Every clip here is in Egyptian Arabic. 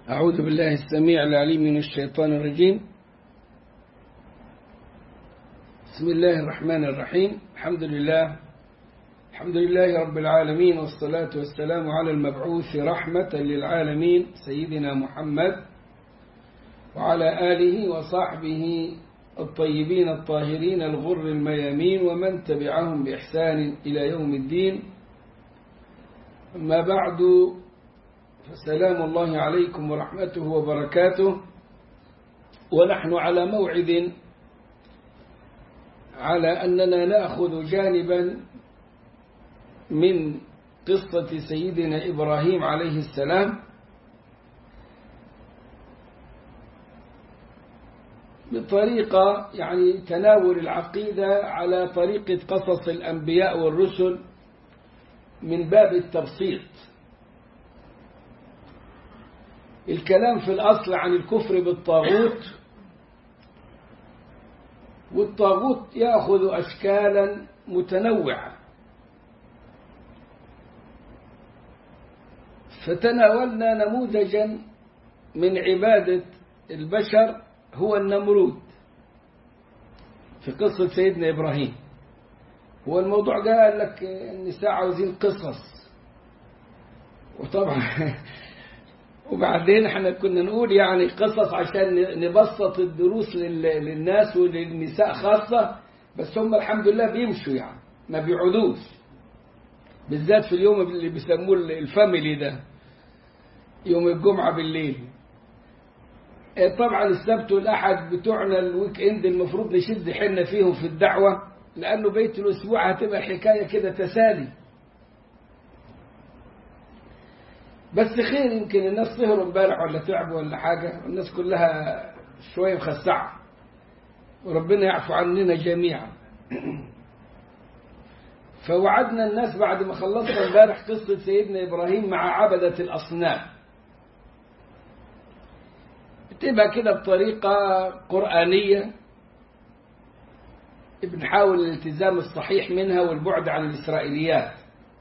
أعوذ بالله السميع العليم من الشيطان الرجيم بسم الله الرحمن الرحيم الحمد لله الحمد لله رب العالمين والصلاة والسلام على المبعوث رحمة للعالمين سيدنا محمد وعلى آله وصحبه الطيبين الطاهرين الغر الميامين ومن تبعهم بإحسان إلى يوم الدين أما بعد فسلام الله عليكم ورحمته وبركاته ونحن على موعد على أننا نأخذ جانبا من قصة سيدنا إبراهيم عليه السلام بطريقة يعني تناول العقيدة على طريقة قصص الأنبياء والرسل من باب التبسيط الكلام في الأصل عن الكفر بالطاغوت والطاغوت يأخذ أشكالا متنوعة فتناولنا نموذجا من عبادة البشر هو النمرود في قصة سيدنا إبراهيم هو الموضوع قال لك النساء عاوزين قصص وطبعا وبعدين احنا كنا نقول يعني قصص عشان نبسط الدروس للناس وللنساء خاصة بس هم الحمد لله بيمشوا يعني ما بيعودوش بالذات في اليوم اللي بيسموه الفاميلي ده يوم الجمعة بالليل طبعا السبت والأحد بتوعنا الويك اند المفروض نشد حنا فيهم في الدعوة لأنه بيت الأسبوع هتبقى حكاية كده تسالي بس خير يمكن الناس سهروا امبارح ولا تعبوا ولا حاجة والناس كلها شوية مخسعة وربنا يعفو عننا جميعا فوعدنا الناس بعد ما خلصنا امبارح قصة سيدنا إبراهيم مع عبدة الأصنام بتبقى كده بطريقة قرآنية بنحاول الالتزام الصحيح منها والبعد عن الإسرائيليات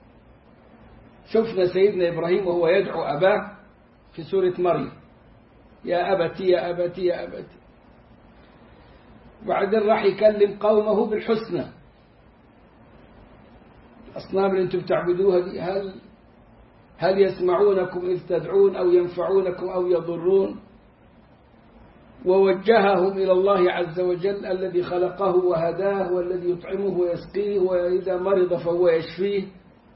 شفنا سيدنا إبراهيم وهو يدعو أباه في سورة مريم يا أبتي يا أبتي يا أبتي وبعدين راح يكلم قومه بالحسنى الأصنام اللي أنتم بتعبدوها دي هل هل يسمعونكم إذ تدعون أو ينفعونكم أو يضرون ووجههم إلى الله عز وجل الذي خلقه وهداه والذي يطعمه ويسقيه وإذا مرض فهو يشفيه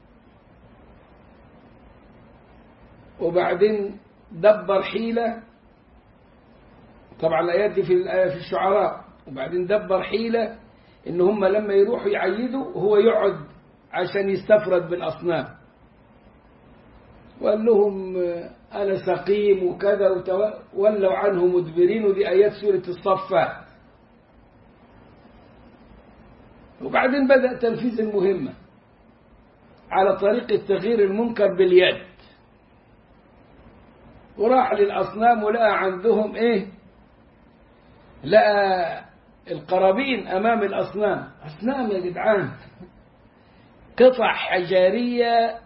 وبعدين دبر حيلة طبعا الآيات دي في الآية في الشعراء وبعدين دبر حيلة إن هم لما يروحوا يعيدوا هو يقعد عشان يستفرد بالأصنام وقال لهم أنا سقيم وكذا ولوا عنه مدبرين ودي آيات سورة الصفات وبعدين بدأ تنفيذ المهمة على طريقة تغيير المنكر باليد وراح للأصنام ولقى عندهم إيه لقى القرابين أمام الأصنام أصنام يا جدعان قطع حجارية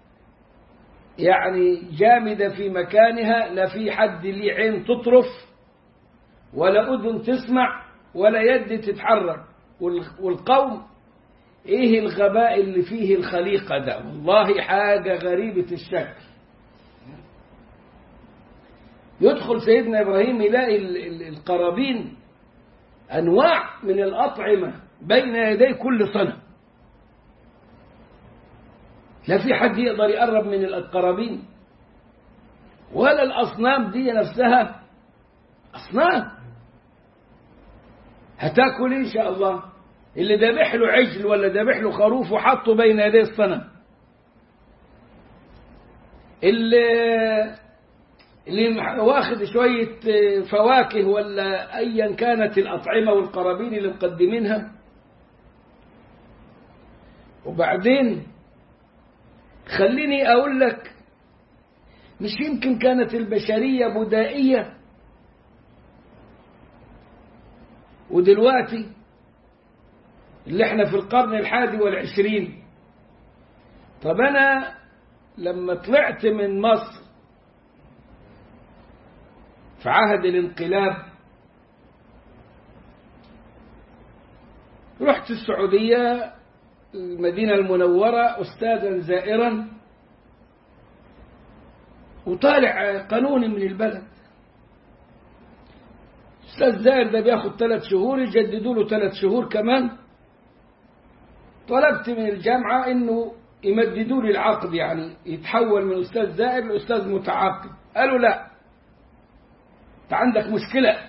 يعني جامدة في مكانها لا في حد ليه عين تطرف ولا أذن تسمع ولا يد تتحرك والقوم إيه الغباء اللي فيه الخليقة ده والله حاجة غريبة الشكل يدخل سيدنا إبراهيم يلاقي القرابين أنواع من الأطعمة بين يدي كل صنم لا في حد يقدر يقرب من القرابين ولا الأصنام دي نفسها أصنام هتاكل إن شاء الله اللي ذبح له عجل ولا ذبح له خروف وحطه بين يدي الصنم اللي اللي واخد شوية فواكه ولا أيا كانت الأطعمة والقرابين اللي مقدمينها وبعدين خليني أقول لك مش يمكن كانت البشرية بدائية ودلوقتي اللي احنا في القرن الحادي والعشرين طب أنا لما طلعت من مصر في عهد الانقلاب رحت السعودية المدينة المنورة أستاذا زائرا وطالع قانون من البلد أستاذ زائر ده بياخد ثلاث شهور يجددوا له ثلاث شهور كمان طلبت من الجامعة إنه يمددوا لي العقد يعني يتحول من أستاذ زائر لأستاذ متعاقد قالوا لا أنت عندك مشكلة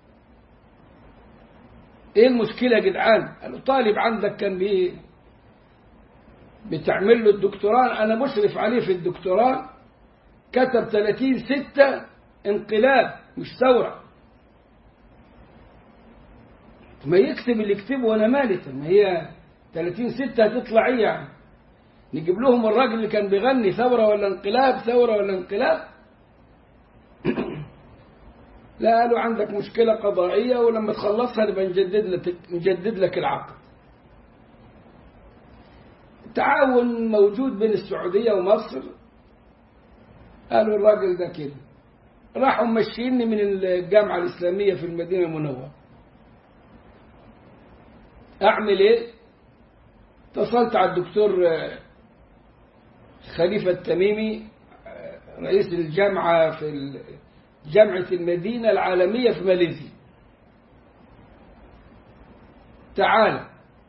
إيه المشكلة يا جدعان؟ قالوا طالب عندك كان بي بتعمل له الدكتوراه أنا مشرف عليه في الدكتوراه كتب 30 ستة انقلاب مش ثورة ما يكتب اللي يكتبه وأنا مالي ما هي 30 ستة هتطلع إيه يعني نجيب لهم الراجل اللي كان بيغني ثورة ولا انقلاب ثورة ولا انقلاب لا قالوا عندك مشكلة قضائية ولما تخلصها نبقى نجدد لك نجدد لك العقد تعاون موجود بين السعودية ومصر قالوا الراجل ده كده راحوا مشيني من الجامعة الإسلامية في المدينة المنورة أعمل إيه؟ اتصلت على الدكتور خليفة التميمي رئيس الجامعة في جامعة المدينة العالمية في ماليزيا تعال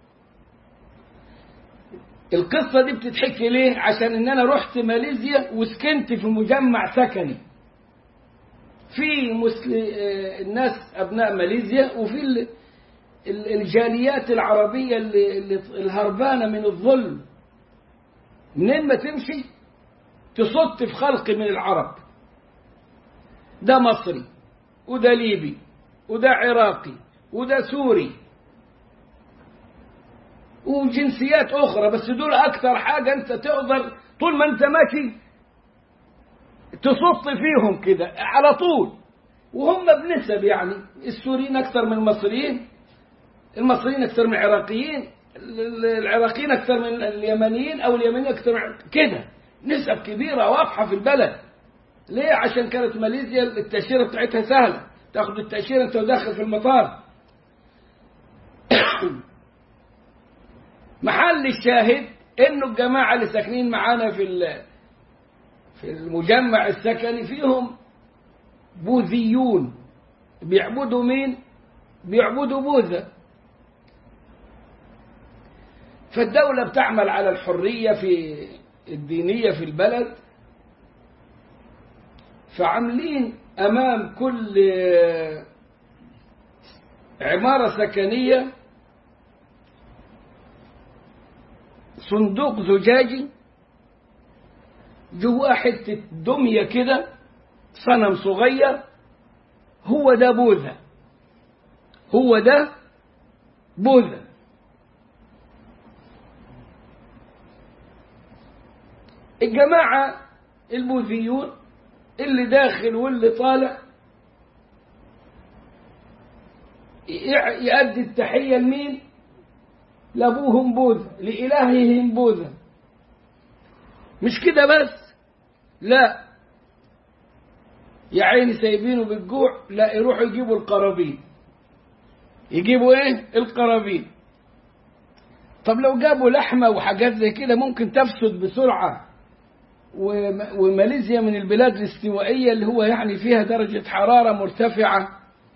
القصة دي بتتحكي ليه عشان ان انا رحت ماليزيا وسكنت في مجمع سكني في مسل... الناس ابناء ماليزيا وفي الجاليات العربية اللي... اللي الهربانة من الظلم منين ما تمشي تصد في خلق من العرب ده مصري وده ليبي وده عراقي وده سوري وجنسيات أخرى بس دول أكثر حاجة أنت تقدر طول ما أنت ماشي تصط فيهم كده على طول وهم بنسب يعني السوريين أكثر من المصريين المصريين أكثر من العراقيين العراقيين أكثر من اليمنيين أو اليمنيين أكثر من كده نسب كبيرة واضحة في البلد ليه عشان كانت ماليزيا التأشيرة بتاعتها سهلة تاخد التأشيرة أنت وداخل في المطار محل الشاهد انه الجماعة اللي ساكنين معانا في في المجمع السكني فيهم بوذيون بيعبدوا مين؟ بيعبدوا بوذا فالدولة بتعمل على الحرية في الدينية في البلد فعاملين أمام كل عمارة سكنية صندوق زجاجي جواه حتة دمية كده صنم صغير هو ده بوذا هو ده بوذا الجماعة البوذيون اللي داخل واللي طالع يؤدي التحية لمين؟ لأبوهم بوذا لإلههم بوذا مش كده بس لا يا عيني سايبينه بالجوع لا يروحوا يجيبوا القرابين يجيبوا ايه القرابين طب لو جابوا لحمة وحاجات زي كده ممكن تفسد بسرعة وماليزيا من البلاد الاستوائية اللي هو يعني فيها درجة حرارة مرتفعة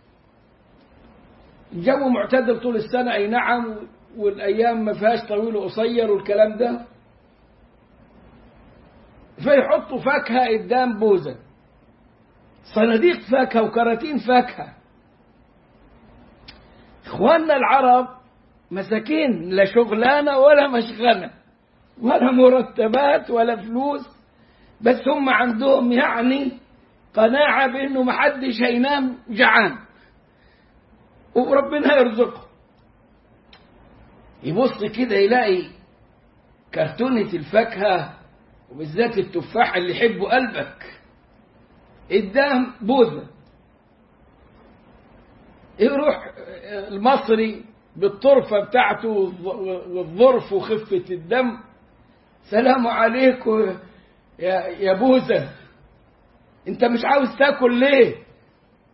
الجو معتدل طول السنة أي نعم والأيام ما فيهاش طويل وقصير والكلام ده فيحطوا فاكهة قدام بوزة صناديق فاكهة وكراتين فاكهة إخواننا العرب مساكين لا شغلانة ولا مشغلة ولا مرتبات ولا فلوس بس هم عندهم يعني قناعة بأنه محدش هينام جعان وربنا يرزقه يبص كده يلاقي كرتونة الفاكهة وبالذات التفاح اللي يحبه قلبك قدام بوذا يروح المصري بالطرفة بتاعته والظرف وخفة الدم سلام عليكم يا يا بوذا انت مش عاوز تاكل ليه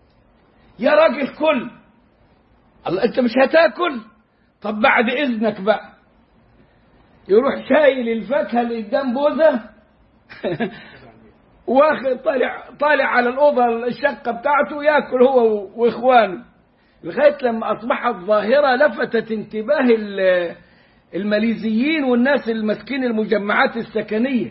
يا راجل كل الله انت مش هتاكل طب بعد اذنك بقى يروح شايل الفاكهه اللي قدام بوزه واخد طالع طالع على الاوضه الشقه بتاعته ياكل هو واخوانه لغايه لما اصبحت ظاهره لفتت انتباه ال- الماليزيين والناس المسكين المجمعات السكنيه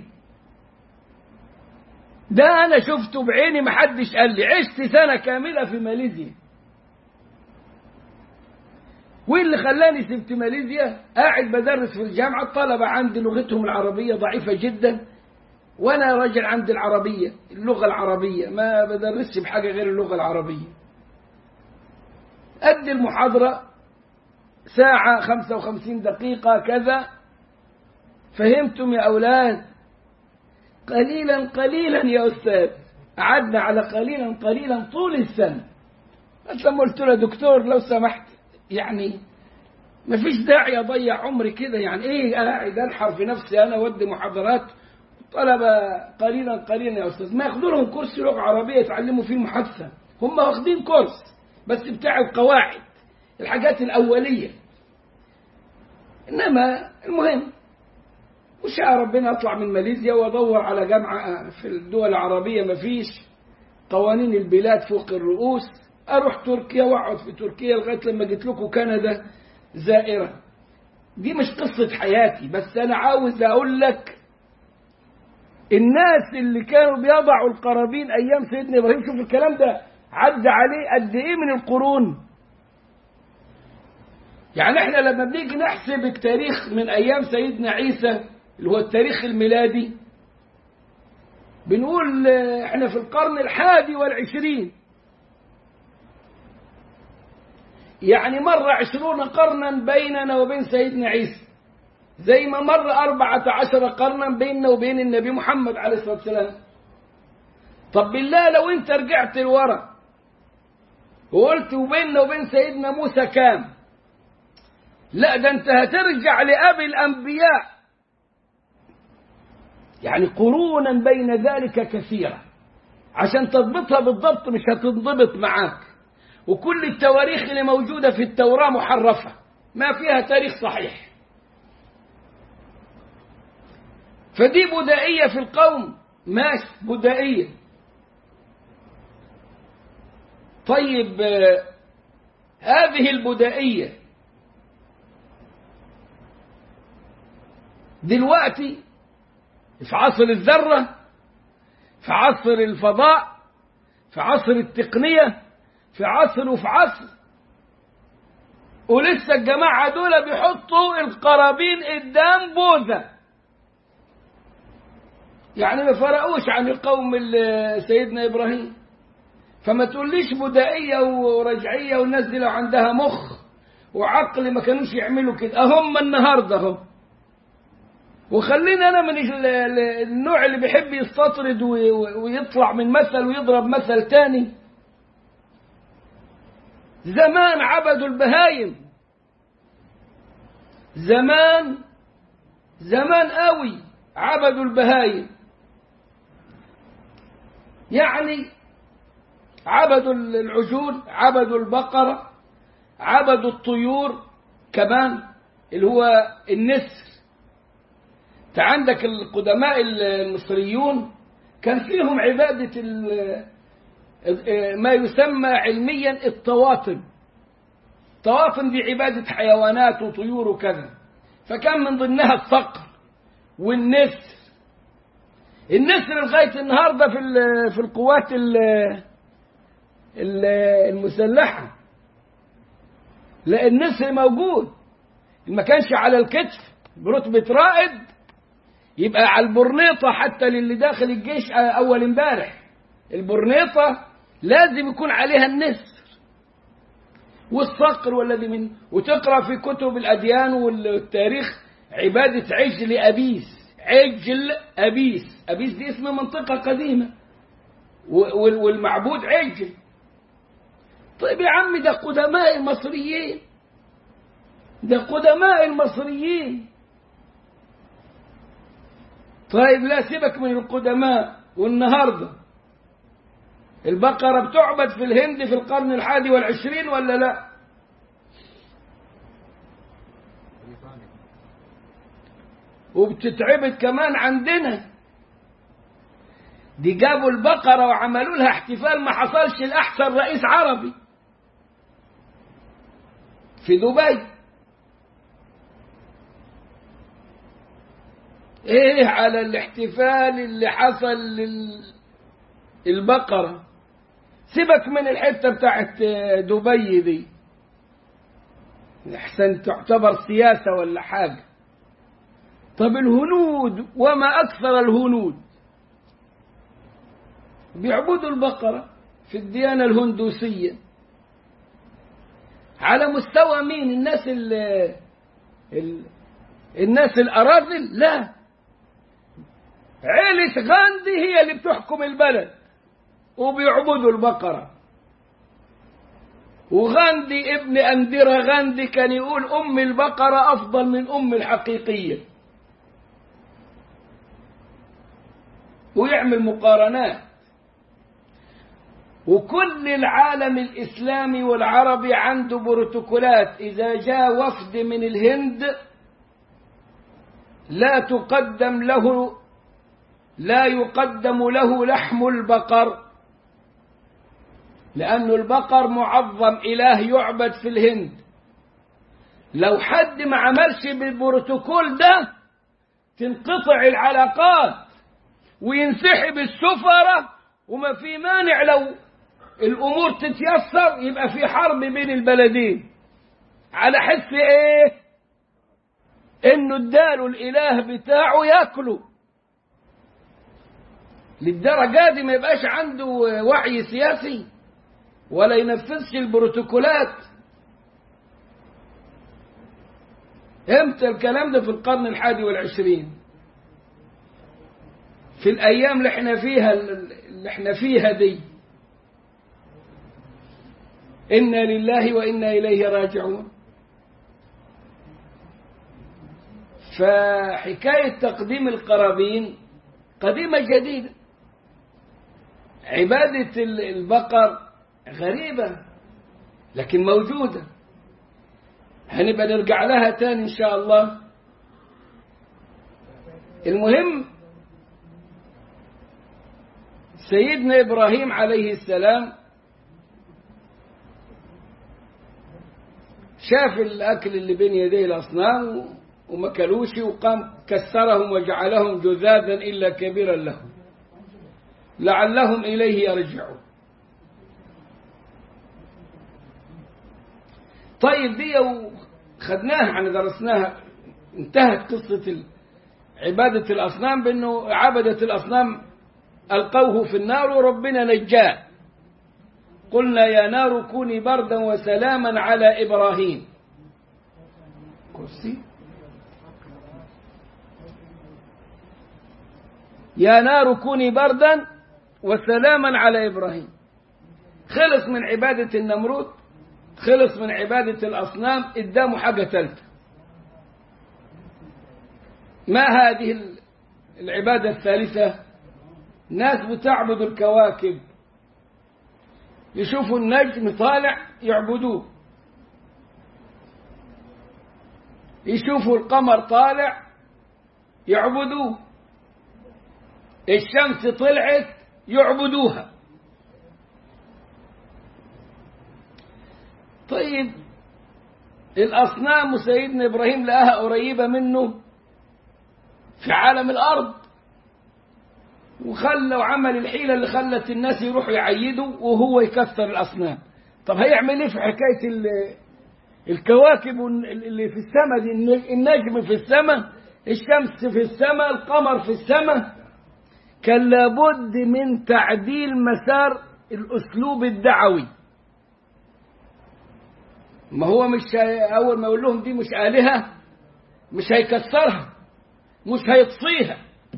ده انا شفته بعيني ما حدش قال لي عشت سنه كامله في ماليزيا وين اللي خلاني سبت ماليزيا قاعد بدرس في الجامعه الطلبه عندي لغتهم العربيه ضعيفه جدا وانا راجل عندي العربيه اللغه العربيه ما بدرسش بحاجه غير اللغه العربيه ادي المحاضره ساعه 55 دقيقه كذا فهمتم يا اولاد قليلا قليلا يا استاذ قعدنا على قليلا قليلا طول السنه بس لما قلت له دكتور لو سمحت يعني ما فيش داعي اضيع عمري كده يعني ايه قاعد انحر في نفسي انا ودي محاضرات طلبة قليلا قليلا يا استاذ ما ياخدوا لهم كورس لغه عربيه يتعلموا فيه المحادثه هم واخدين كورس بس بتاع القواعد الحاجات الاوليه انما المهم وشاء ربنا اطلع من ماليزيا وادور على جامعه في الدول العربيه ما فيش قوانين البلاد فوق الرؤوس اروح تركيا واقعد في تركيا لغايه لما جيت لكم كندا زائره دي مش قصه حياتي بس انا عاوز اقول لك الناس اللي كانوا بيضعوا القرابين ايام سيدنا ابراهيم شوف الكلام ده عدى عليه قد ايه من القرون يعني احنا لما بنيجي نحسب التاريخ من ايام سيدنا عيسى اللي هو التاريخ الميلادي بنقول آه، احنا في القرن الحادي والعشرين يعني مر عشرون قرنا بيننا وبين سيدنا عيسى زي ما مر أربعة عشر قرنا بيننا وبين النبي محمد عليه الصلاة والسلام طب بالله لو انت رجعت لورا وقلت وبيننا وبين سيدنا موسى كام لا ده انت هترجع لأبي الأنبياء يعني قرونا بين ذلك كثيرة عشان تضبطها بالضبط مش هتنضبط معاك وكل التواريخ اللي موجودة في التوراة محرفة ما فيها تاريخ صحيح فدي بدائية في القوم ماشي بدائية طيب آه، هذه البدائية دلوقتي في عصر الذرة في عصر الفضاء في عصر التقنية في عصر وفي عصر ولسه الجماعة دول بيحطوا القرابين قدام بوذا يعني ما فرقوش عن القوم ال- سيدنا إبراهيم فما تقوليش بدائية ورجعية والناس دي لو عندها مخ وعقل ما كانوش يعملوا كده أهم النهاردة هم وخلينا أنا من ال- ال- النوع اللي بيحب يستطرد وي- ويطلع من مثل ويضرب مثل تاني زمان عبدوا البهايم زمان زمان قوي عبدوا البهايم يعني عبدوا العجول عبدوا البقرة عبدوا الطيور كمان اللي هو النسر انت عندك القدماء المصريون كان فيهم عبادة ال- ما يسمى علميا الطواطن الطواطن دي عبادة حيوانات وطيور وكذا فكان من ضمنها الصقر والنسر النسر لغاية النهاردة في ال- في القوات ال- ال- المسلحة لا النسر موجود ما كانش على الكتف برتبة رائد يبقى على البرنيطة حتى للي داخل الجيش أول امبارح البرنيطة لازم يكون عليها النسر والصقر والذي من وتقرأ في كتب الأديان والتاريخ عبادة عجل أبيس عجل أبيس أبيس دي اسم منطقة قديمة وال- والمعبود عجل طيب يا عم ده قدماء المصريين ده قدماء المصريين طيب لا سيبك من القدماء والنهارده البقرة بتعبد في الهند في القرن الحادي والعشرين ولا لا وبتتعبد كمان عندنا دي جابوا البقرة وعملوا لها احتفال ما حصلش الأحسن رئيس عربي في دبي ايه على الاحتفال اللي حصل للبقرة سيبك من الحتة بتاعت دبي دي احسن تعتبر سياسة ولا حاجة طب الهنود وما أكثر الهنود بيعبدوا البقرة في الديانة الهندوسية على مستوى مين الناس ال ال الناس الأراذل لا عيلة غاندي هي اللي بتحكم البلد وبيعبدوا البقرة وغاندي ابن أندرا غاندي كان يقول أم البقرة أفضل من أم الحقيقية ويعمل مقارنات وكل العالم الإسلامي والعربي عنده بروتوكولات إذا جاء وفد من الهند لا تقدم له لا يقدم له لحم البقر لأن البقر معظم إله يعبد في الهند لو حد ما عملش بالبروتوكول ده تنقطع العلاقات وينسحب السفرة وما في مانع لو الأمور تتيسر يبقى في حرب بين البلدين على حس إيه إنه اداله الإله بتاعه ياكله للدرجة دي ما يبقاش عنده وعي سياسي ولا ينفذش البروتوكولات امتى الكلام ده في القرن الحادي والعشرين في الأيام اللي احنا فيها اللي احنا فيها دي إنا لله وإنا إليه راجعون فحكاية تقديم القرابين قديمة جديدة عبادة البقر غريبة لكن موجودة هنبقى نرجع لها تاني إن شاء الله المهم سيدنا إبراهيم عليه السلام شاف الأكل اللي بين يديه الأصنام وما كلوش وقام كسرهم وجعلهم جذاذا إلا كبيرا لهم لعلهم إليه يرجعون طيب دي خدناها يعني درسناها انتهت قصة عبادة الأصنام بأنه عبدة الأصنام ألقوه في النار وربنا نجاه قلنا يا نار كوني بردا وسلاما على إبراهيم كرسي يا نار كوني بردا وسلاما على إبراهيم خلص من عبادة النمرود خلص من عبادة الأصنام قدامه حاجة ثالثة ما هذه العبادة الثالثة ناس بتعبد الكواكب يشوفوا النجم طالع يعبدوه يشوفوا القمر طالع يعبدوه الشمس طلعت يعبدوها طيب الأصنام سيدنا إبراهيم لقاها قريبة منه في عالم الأرض وخلى وعمل الحيلة اللي خلت الناس يروحوا يعيدوا وهو يكسر الأصنام طب هيعمل ايه في حكاية الكواكب اللي في السماء دي النجم في السماء الشمس في السماء القمر في السماء كان لابد من تعديل مسار الأسلوب الدعوي ما هو مش أول ما يقول لهم دي مش آلهة مش هيكسرها مش هيطفيها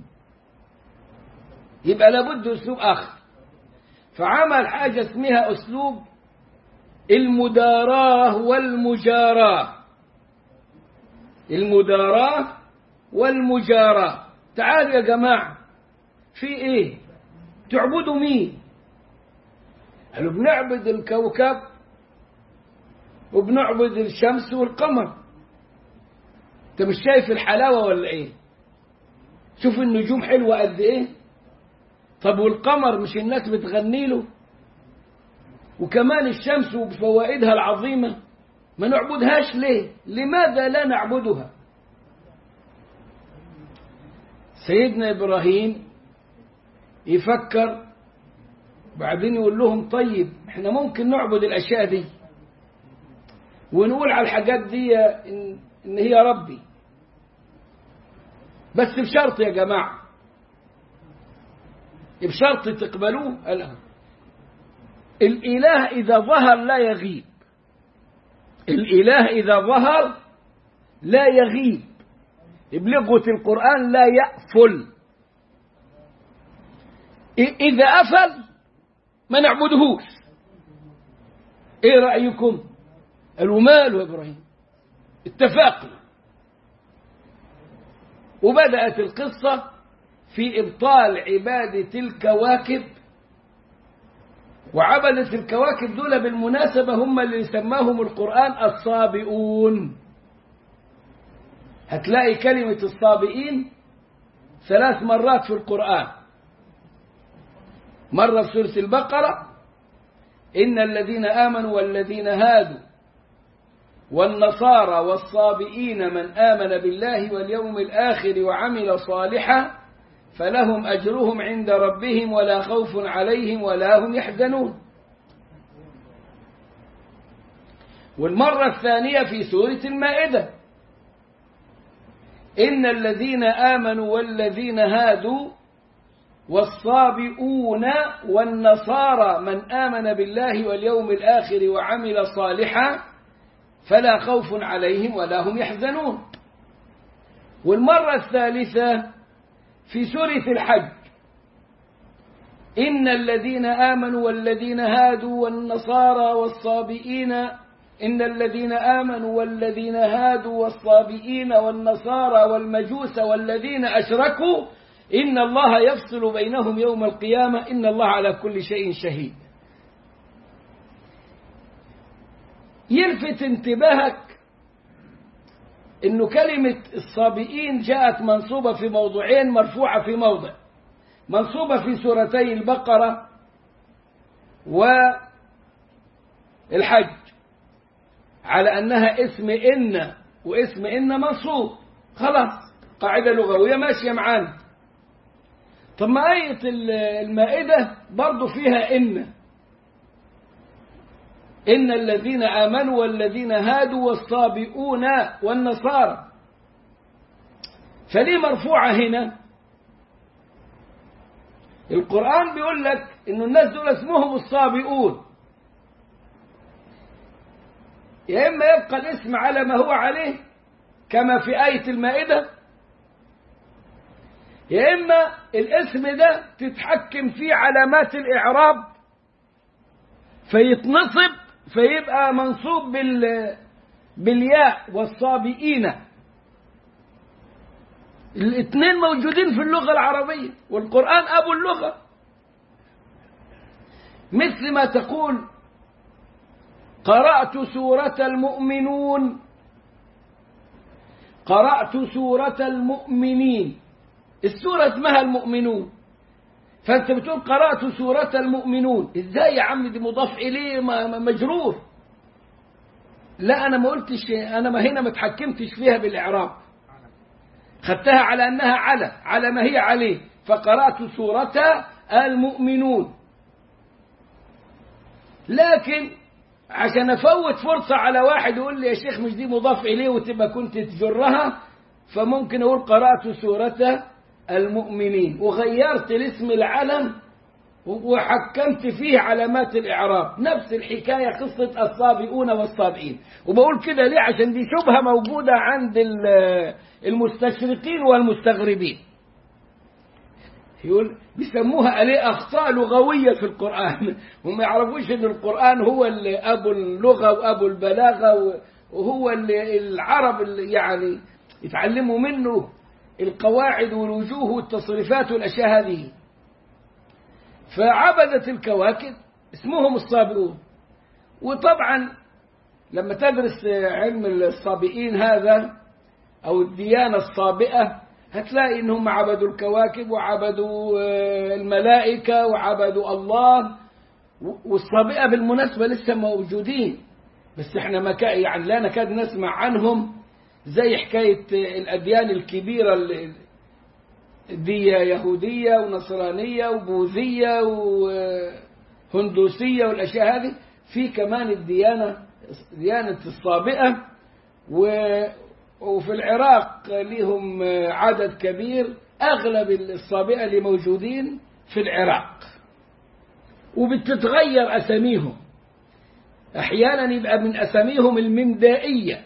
يبقى لابد أسلوب آخر فعمل حاجة اسمها أسلوب المداراة والمجاراة المداراة والمجاراة تعالوا يا جماعة في ايه تعبدوا مين قالوا بنعبد الكوكب وبنعبد الشمس والقمر انت مش شايف الحلاوة ولا ايه شوف النجوم حلوة قد ايه طب والقمر مش الناس بتغني له وكمان الشمس وبفوائدها العظيمة ما نعبدهاش ليه لماذا لا نعبدها سيدنا إبراهيم يفكر بعدين يقول لهم طيب احنا ممكن نعبد الأشياء دي ونقول على الحاجات دي إن, إن هي ربي بس بشرط يا جماعة بشرط تقبلوه قال الإله إذا ظهر لا يغيب الإله إذا ظهر لا يغيب بلغة القرآن لا يأفل إذا أفل ما نعبدهوش إيه رأيكم قالوا ماله يا إبراهيم اتفقنا وبدأت القصة في إبطال عبادة الكواكب وعبدة الكواكب دول بالمناسبة هم اللي سماهم القرآن الصابئون هتلاقي كلمة الصابئين ثلاث مرات في القرآن مرة في سورة البقرة إن الذين آمنوا والذين هادوا والنصارى والصابئين من آمن بالله واليوم الآخر وعمل صالحا فلهم أجرهم عند ربهم ولا خوف عليهم ولا هم يحزنون والمرة الثانية في سورة المائدة إن الذين آمنوا والذين هادوا والصابئون والنصارى من آمن بالله واليوم الآخر وعمل صالحا فلا خوف عليهم ولا هم يحزنون والمرة الثالثة في سورة الحج إن الذين آمنوا والذين هادوا والنصارى والصابئين إن الذين آمنوا والذين هادوا والصابئين والنصارى والمجوس والذين أشركوا إن الله يفصل بينهم يوم القيامة إن الله على كل شيء شهيد يلفت انتباهك انه كلمة الصابئين جاءت منصوبة في موضوعين مرفوعة في موضع منصوبة في سورتي البقرة والحج على أنها اسم إن واسم إن منصوب خلاص قاعدة لغوية ماشية معانا طب ما آية المائدة برضو فيها إن إن الذين آمنوا والذين هادوا والصابئون والنصارى فليه مرفوعة هنا القرآن بيقول لك إن الناس دول اسمهم الصابئون يا إما يبقى الاسم على ما هو عليه كما في آية المائدة يا إما الاسم ده تتحكم فيه علامات الإعراب فيتنصب فيبقى منصوب بال بالياء والصابئين الاثنين موجودين في اللغة العربية والقرآن أبو اللغة مثل ما تقول قرأت سورة المؤمنون قرأت سورة المؤمنين السورة اسمها المؤمنون فأنت بتقول قرأت سورة المؤمنون إزاي يا عم دي مضاف إليه مجرور لا أنا ما قلتش أنا ما هنا ما تحكمتش فيها بالإعراب خدتها على أنها على على ما هي عليه فقرأت سورة المؤمنون لكن عشان أفوت فرصة على واحد يقول لي يا شيخ مش دي مضاف إليه وتبقى كنت تجرها فممكن أقول قرأت سورة المؤمنين وغيرت الاسم العلم وحكمت فيه علامات الإعراب نفس الحكاية قصة الصابئون والصابئين وبقول كده ليه عشان دي شبهة موجودة عند المستشرقين والمستغربين يقول بيسموها عليه أخطاء لغوية في القرآن وما يعرفوش أن القرآن هو اللي أبو اللغة وأبو البلاغة وهو اللي العرب اللي يعني يتعلموا منه القواعد والوجوه والتصريفات والأشياء هذه فعبدت الكواكب اسمهم الصابئون وطبعا لما تدرس علم الصابئين هذا أو الديانة الصابئة هتلاقي إنهم عبدوا الكواكب وعبدوا الملائكة وعبدوا الله والصابئة بالمناسبة لسه موجودين بس احنا ما يعني لا نكاد نسمع عنهم زي حكاية الأديان الكبيرة اللي دي يهودية ونصرانية وبوذية وهندوسية والأشياء هذه في كمان الديانة ديانة الصابئة وفي العراق لهم عدد كبير أغلب الصابئة اللي موجودين في العراق وبتتغير أساميهم أحيانا يبقى من أساميهم المندائية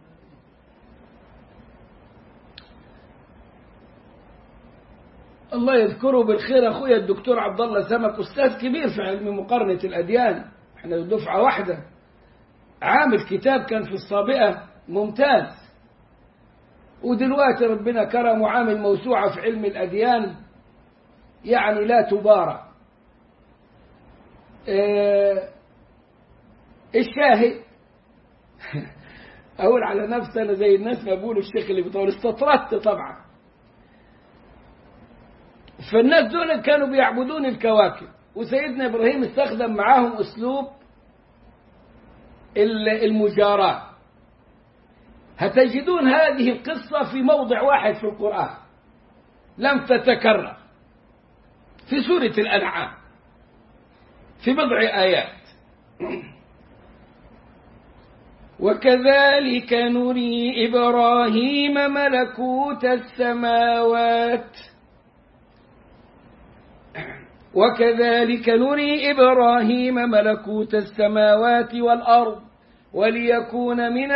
الله يذكره بالخير أخويا الدكتور عبد الله سمك أستاذ كبير في علم مقارنة الأديان احنا دفعة واحدة عامل كتاب كان في الصابئة ممتاز ودلوقتي ربنا كرم وعامل موسوعة في علم الأديان يعني لا تبارى اه الشاهد أقول على نفسي أنا زي الناس ما بيقولوا الشيخ اللي بيطول استطردت طبعا فالناس دول كانوا بيعبدون الكواكب وسيدنا إبراهيم استخدم معاهم أسلوب المجاراة هتجدون هذه القصة في موضع واحد في القرآن لم تتكرر في سورة الأنعام في بضع آيات وكذلك نري إبراهيم ملكوت السماوات وكذلك نري إبراهيم ملكوت السماوات والأرض وليكون من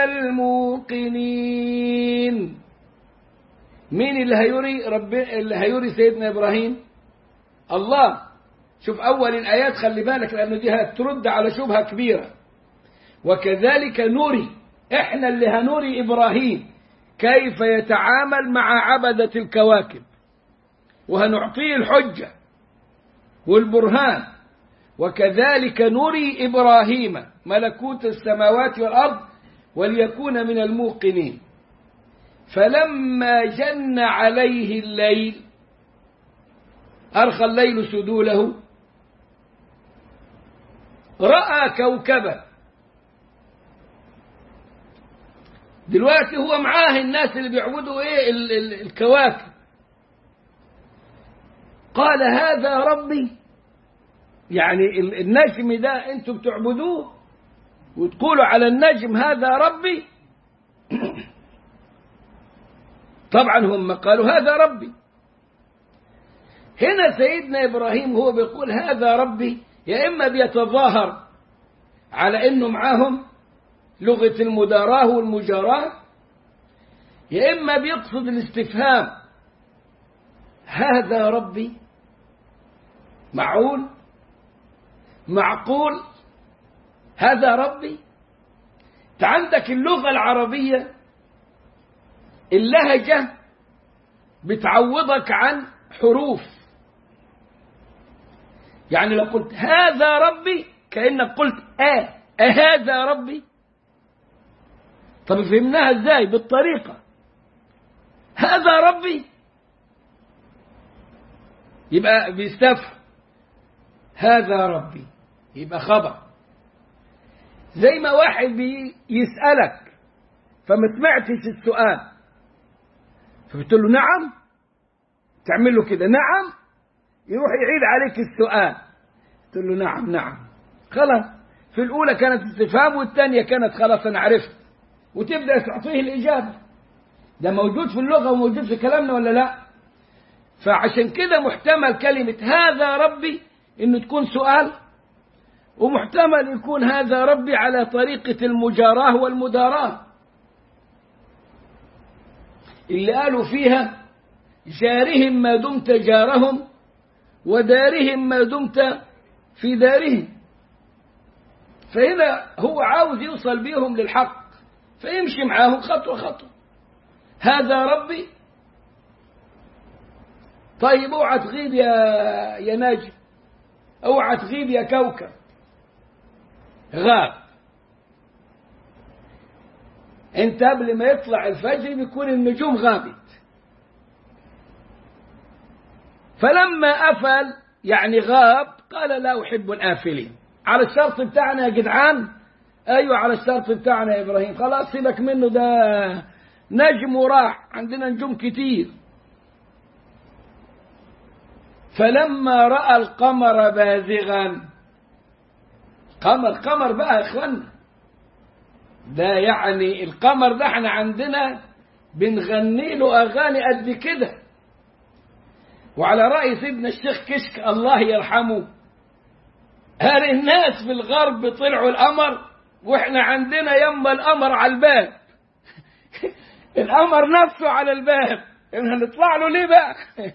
الموقنين مين اللي هيري رب اللي هيري سيدنا إبراهيم الله شوف أول الآيات خلي بالك لأنه دي هترد على شبهة كبيرة وكذلك نري إحنا اللي هنري إبراهيم كيف يتعامل مع عبدة الكواكب وهنعطيه الحجة والبرهان وكذلك نري إبراهيم ملكوت السماوات والأرض وليكون من الموقنين فلما جن عليه الليل أرخى الليل سدوله رأى كوكبا دلوقتي هو معاه الناس اللي بيعبدوا ايه ال ال الكواكب قال هذا ربي يعني النجم ده انتم بتعبدوه وتقولوا على النجم هذا ربي طبعا هم قالوا هذا ربي هنا سيدنا إبراهيم هو بيقول هذا ربي يا إما بيتظاهر على إنه معاهم لغة المداراة والمجاراة يا إما بيقصد الاستفهام هذا ربي معقول معقول هذا ربي انت عندك اللغة العربية اللهجة بتعوضك عن حروف يعني لو قلت هذا ربي كأنك قلت آه أهذا ربي طب فهمناها ازاي بالطريقة هذا ربي يبقى بيستفهم هذا ربي يبقى خبر زي ما واحد بيسألك فما سمعتش السؤال فبتقول له نعم تعمل له كده نعم يروح يعيد عليك السؤال تقول له نعم نعم خلاص في الأولى كانت استفهام والثانية كانت خلاص أنا عرفت وتبدأ تعطيه الإجابة ده موجود في اللغة وموجود في كلامنا ولا لا فعشان كده محتمل كلمة هذا ربي إنه تكون سؤال ومحتمل يكون هذا ربي على طريقة المجاراة والمداراة اللي قالوا فيها جارهم ما دمت جارهم ودارهم ما دمت في دارهم فهنا هو عاوز يوصل بيهم للحق فيمشي معاهم خطوة خطوة هذا ربي طيب اوعى تغيب يا يا ناجم اوعى تغيب يا كوكب غاب انت قبل ما يطلع الفجر بيكون النجوم غابت فلما أفل يعني غاب قال لا أحب الآفلين على الشرط بتاعنا يا جدعان أيوة على الشرط بتاعنا يا إبراهيم خلاص سيبك منه ده نجم وراح عندنا نجوم كتير فلما رأى القمر بازغا قمر قمر بقى يا إخوانا ده يعني القمر ده احنا عندنا بنغني له أغاني قد كده وعلى رأي سيدنا الشيخ كشك الله يرحمه هل الناس في الغرب طلعوا القمر واحنا عندنا يما القمر على الباب القمر نفسه على الباب هنطلع له ليه بقى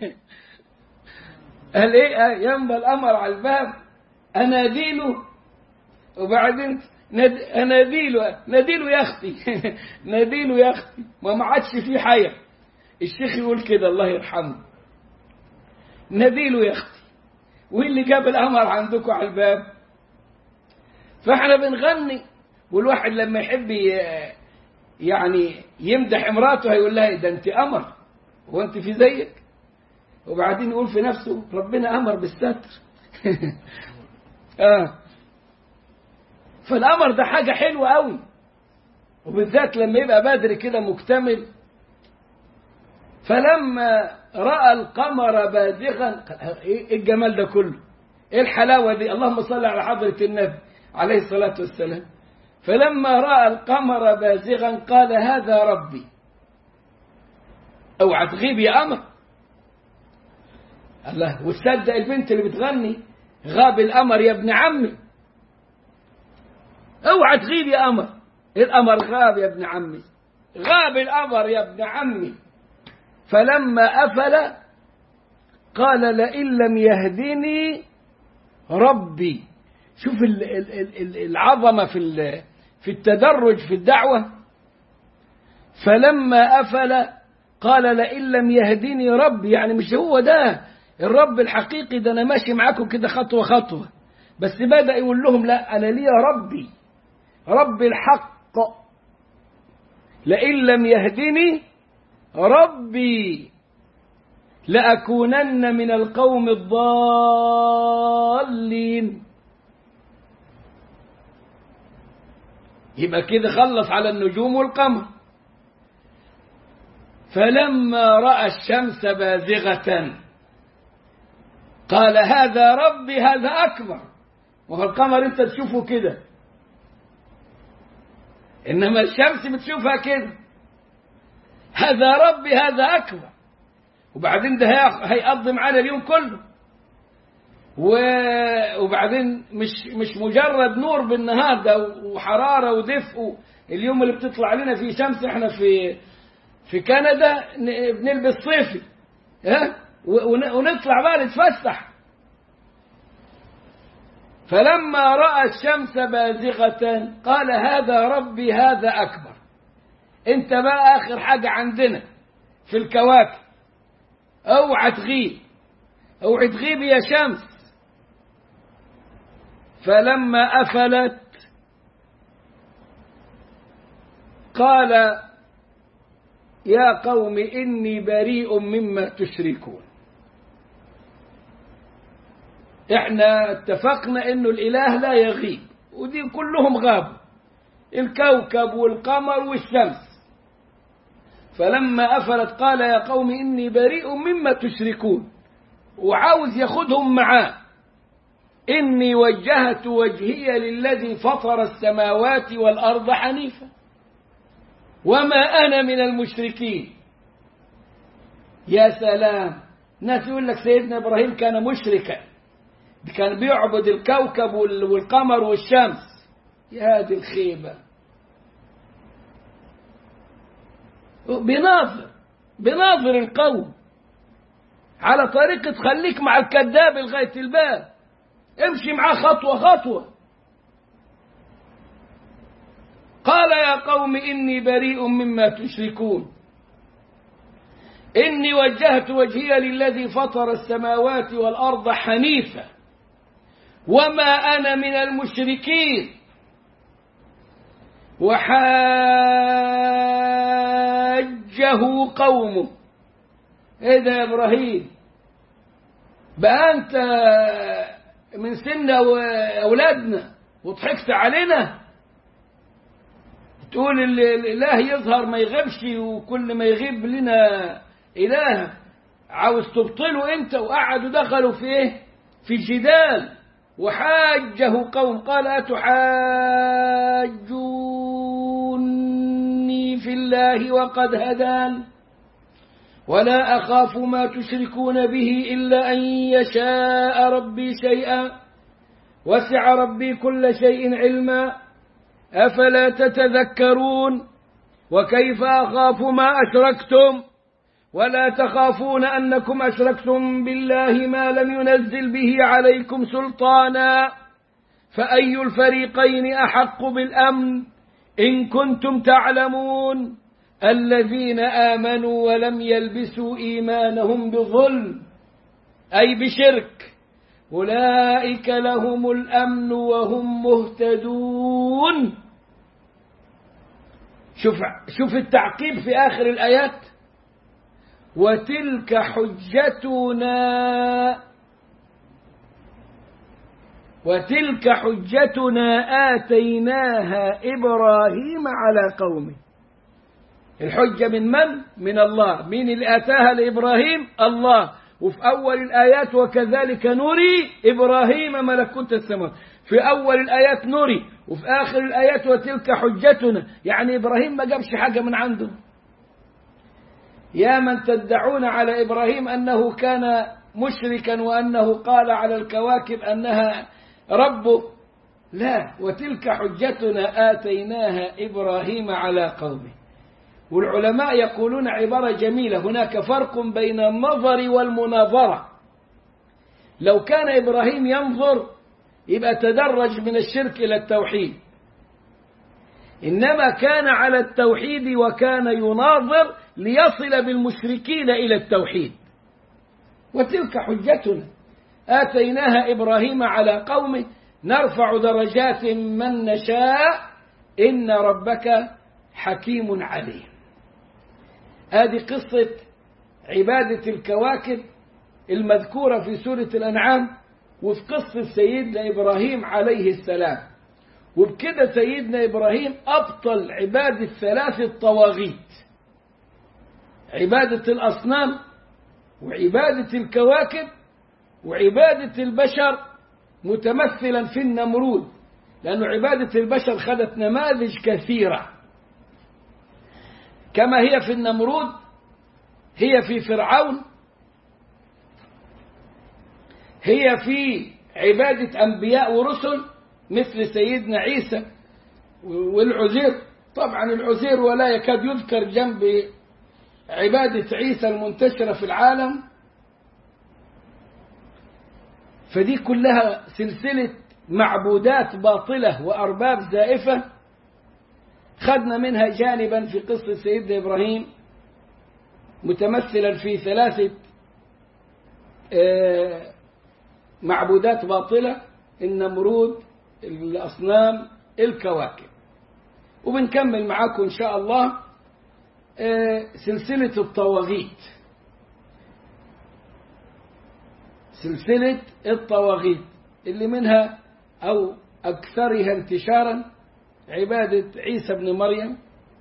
قال ايه يما القمر على الباب اناديله وبعدين ند... اناديله ناديله يا اختي ناديله يا اختي ما ما عادش فيه حياه الشيخ يقول كده الله يرحمه ناديله يا اختي واللي جاب القمر عندكم على الباب فاحنا بنغني والواحد لما يحب يعني يمدح امراته هيقول لها ده انت قمر هو انت في زيك وبعدين يقول في نفسه ربنا امر بالستر اه فالقمر ده حاجه حلوه قوي وبالذات لما يبقى بدر كده مكتمل فلما راى القمر بازغا ايه الجمال ده كله ايه الحلاوه دي اللهم صل على حضره النبي عليه الصلاه والسلام فلما راى القمر بازغا قال هذا ربي اوعى تغيب يا قمر الله وتصدق البنت اللي بتغني غاب القمر يا ابن عمي اوعى تغيب يا قمر القمر غاب يا ابن عمي غاب القمر يا ابن عمي فلما أفل قال لئن لم يهدني ربي شوف العظمة في في التدرج في الدعوة فلما أفل قال لئن لم يهدني ربي يعني مش هو ده الرب الحقيقي ده أنا ماشي معاكم كده خطوة خطوة بس بدأ يقول لهم لا أنا لي ربي رب الحق لئن لم يهدني ربي لأكونن من القوم الضالين يبقى كده خلص على النجوم والقمر فلما رأى الشمس بازغة قال هذا ربي هذا أكبر وهو القمر أنت تشوفه كده إنما الشمس بتشوفها كده هذا ربي هذا أكبر وبعدين ده هيقضي معانا اليوم كله وبعدين مش مش مجرد نور بالنهار ده وحرارة ودفء اليوم اللي بتطلع لنا فيه شمس احنا في في كندا بنلبس صيفي ها ونطلع بقى نتفسح فلما رأى الشمس بازغة قال هذا ربي هذا أكبر انت بقى آخر حاجة عندنا في الكواكب اوعى تغيب اوعى تغيب يا شمس فلما أفلت قال يا قوم إني بريء مما تشركون احنا اتفقنا انه الاله لا يغيب ودي كلهم غابوا الكوكب والقمر والشمس فلما افلت قال يا قوم اني بريء مما تشركون وعاوز ياخدهم معاه اني وجهت وجهي للذي فطر السماوات والارض حنيفا وما انا من المشركين يا سلام ناس يقول لك سيدنا ابراهيم كان مشركا كان بيعبد الكوكب والقمر والشمس يا هذه الخيبة بناظر بناظر القوم على طريقة خليك مع الكذاب لغاية الباب امشي معاه خطوة خطوة قال يا قوم إني بريء مما تشركون إني وجهت وجهي للذي فطر السماوات والأرض حنيفا وما أنا من المشركين وحاجه قومه ايه ده يا ابراهيم بقى انت من سن اولادنا وضحكت علينا تقول الاله يظهر ما يغيبش وكل ما يغيب لنا اله عاوز تبطله انت وقعدوا دخلوا في ايه في جدال وحاجه قوم قال أتحاجوني في الله وقد هدان ولا أخاف ما تشركون به إلا أن يشاء ربي شيئا وسع ربي كل شيء علما أفلا تتذكرون وكيف أخاف ما أشركتم ولا تخافون أنكم أشركتم بالله ما لم ينزل به عليكم سلطانا فأي الفريقين أحق بالأمن إن كنتم تعلمون الذين آمنوا ولم يلبسوا إيمانهم بظلم أي بشرك أولئك لهم الأمن وهم مهتدون شوف شوف التعقيب في آخر الآيات وتلك حجتنا وتلك حجتنا آتيناها إبراهيم على قومه الحجة من من؟ من الله مين اللي آتاها لإبراهيم؟ الله وفي أول الآيات وكذلك نري إبراهيم ملكوت السماوات في أول الآيات نري وفي آخر الآيات وتلك حجتنا يعني إبراهيم ما جابش حاجة من عنده يا من تدعون على إبراهيم أنه كان مشركا وأنه قال على الكواكب أنها ربه لا وتلك حجتنا آتيناها إبراهيم على قومه والعلماء يقولون عبارة جميلة هناك فرق بين النظر والمناظرة لو كان إبراهيم ينظر يبقى تدرج من الشرك إلى التوحيد إنما كان على التوحيد وكان يناظر ليصل بالمشركين إلى التوحيد وتلك حجتنا آتيناها إبراهيم على قومه نرفع درجات من نشاء إن ربك حكيم عليم هذه قصة عبادة الكواكب المذكورة في سورة الأنعام وفي قصة سيدنا إبراهيم عليه السلام وبكده سيدنا إبراهيم أبطل عبادة ثلاث الطواغيت عبادة الأصنام وعبادة الكواكب وعبادة البشر متمثلا في النمرود لأن عبادة البشر خدت نماذج كثيرة كما هي في النمرود هي في فرعون هي في عبادة أنبياء ورسل مثل سيدنا عيسى والعزير طبعا العزير ولا يكاد يذكر جنب عبادة عيسى المنتشرة في العالم فدي كلها سلسلة معبودات باطلة وأرباب زائفة خدنا منها جانبا في قصة سيدنا إبراهيم متمثلا في ثلاثة معبودات باطلة النمرود الأصنام الكواكب وبنكمل معاكم إن شاء الله سلسلة الطواغيت سلسلة الطواغيت اللي منها أو أكثرها انتشارا عبادة عيسى بن مريم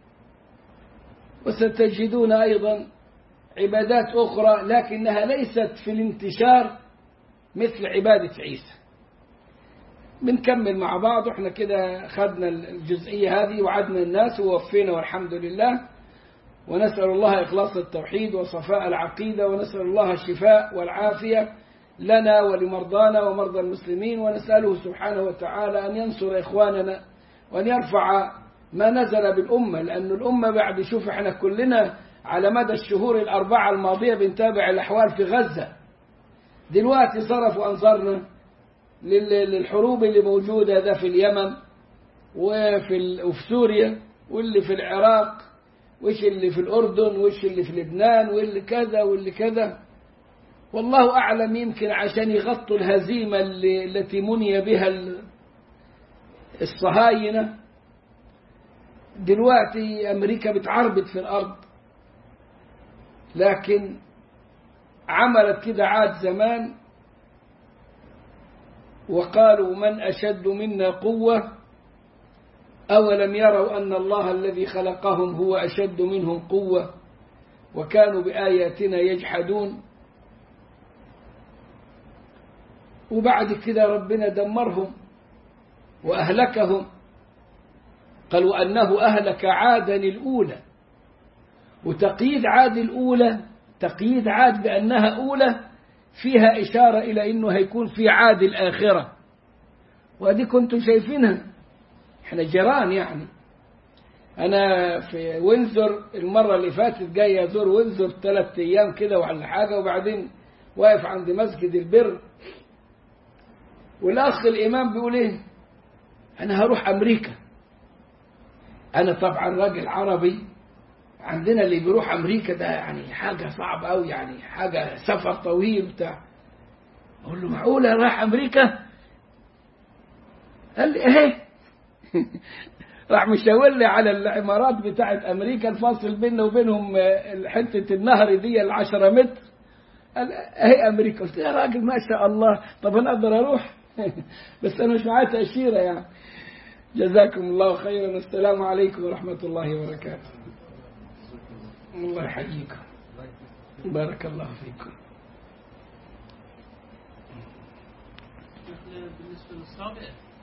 وستجدون أيضا عبادات أخرى لكنها ليست في الانتشار مثل عبادة عيسى بنكمل مع بعض واحنا كده خدنا الجزئية هذه وعدنا الناس ووفينا والحمد لله ونسأل الله إخلاص التوحيد وصفاء العقيدة ونسأل الله الشفاء والعافية لنا ولمرضانا ومرضى المسلمين ونسأله سبحانه وتعالى أن ينصر إخواننا وأن يرفع ما نزل بالأمة لأن الأمة بعد شوف احنا كلنا على مدى الشهور الأربعة الماضية بنتابع الأحوال في غزة دلوقتي صرفوا أنظارنا للحروب اللي موجودة ده في اليمن وفي وفي سوريا واللي في العراق وش اللي في الأردن وش اللي في لبنان واللي كذا واللي كذا والله أعلم يمكن عشان يغطوا الهزيمة اللي التي مني بها الصهاينة دلوقتي أمريكا بتعربد في الأرض لكن عملت كده عاد زمان وقالوا من أشد منا قوة أولم يروا أن الله الذي خلقهم هو أشد منهم قوة وكانوا بآياتنا يجحدون وبعد كده ربنا دمرهم وأهلكهم قال وأنه أهلك عادا الأولى وتقييد عاد الأولى تقييد عاد بأنها أولى فيها إشارة إلى أنه هيكون في عاد الآخرة وهذه كنتم شايفينها احنا جيران يعني أنا في وينزور المرة اللي فاتت جاي أزور وينزور ثلاث أيام كده ولا حاجة وبعدين واقف عند مسجد البر والأخ الإمام بيقول إيه أنا هروح أمريكا أنا طبعا راجل عربي عندنا اللي بيروح أمريكا ده يعني حاجة صعبة أوي يعني حاجة سفر طويل بتاع أقول له معقولة راح أمريكا قال لي إيه راح مشاور لي على العمارات بتاعت أمريكا الفاصل بيننا وبينهم حتة النهر دي العشرة متر قال اهي أمريكا قلت يا راجل ما شاء الله طب أنا أقدر أروح بس أنا مش معايا تأشيرة يعني جزاكم الله خيرا السلام عليكم ورحمة الله وبركاته الله يحييكم بارك الله فيكم بالنسبة للصابع